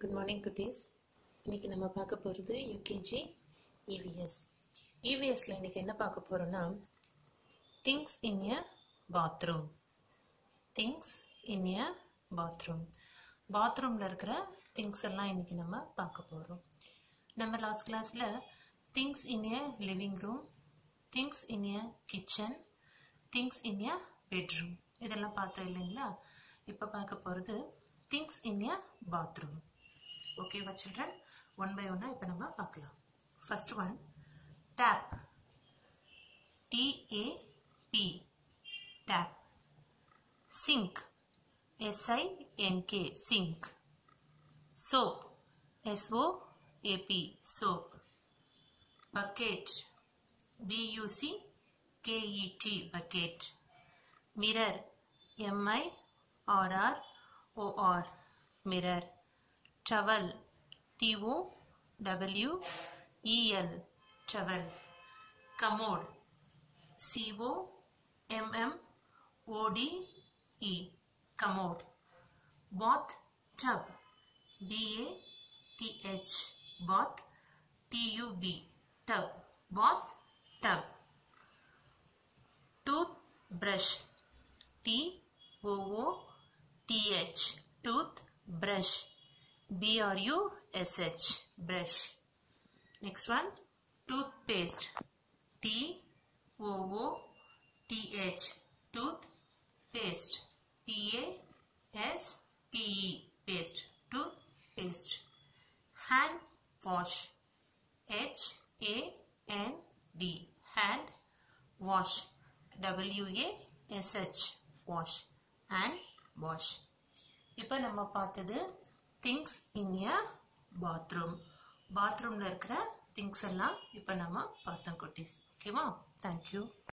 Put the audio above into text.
good morning குட்டீஸ் இன்னைக்கு நம்ம பார்க்க போகிறது யூகேஜி இவிஎஸ் இவிஎஸ்ல இன்னைக்கு என்ன பார்க்க போறோம்னா things in a bathroom things in a bathroom பாத்ரூமில் இருக்கிற திங்ஸ் எல்லாம் இன்னைக்கு நம்ம பார்க்க போகிறோம் நம்ம லாஸ்ட் கிளாஸில் things in a living room things in a kitchen things in a bedroom இதெல்லாம் பார்த்தோம் இல்லைங்களா இப்போ பார்க்க போகிறது திங்ஸ் இன் எ பாத்ரூம் ஓகேவா சில்ட்ரன் ஒன் பை ஒன்னாக இப்போ நம்ம பார்க்கலாம் first one tap T A P tap sink S I N K sink soap S O A P soap bucket B U C K E T bucket mirror M I R R O R mirror towel T O W E L towel commode C O M M O D E commode bath tub B A T H bath டியூபி dub bath tub tooth brush T O O T H tooth brush B-R-U-S-H brush next one toothpaste T O O T H toothpaste P A S T E paste toothpaste hand wash H A N D hand wash W A S H wash and wash இப்போ நம்ம பார்த்தது things in a bathroom பாத்ரூமில் இருக்கிற things எல்லாம் இப்போ நம்ம பார்த்தோம் குட்டீஸ் ஓகேவா தேங்க்யூ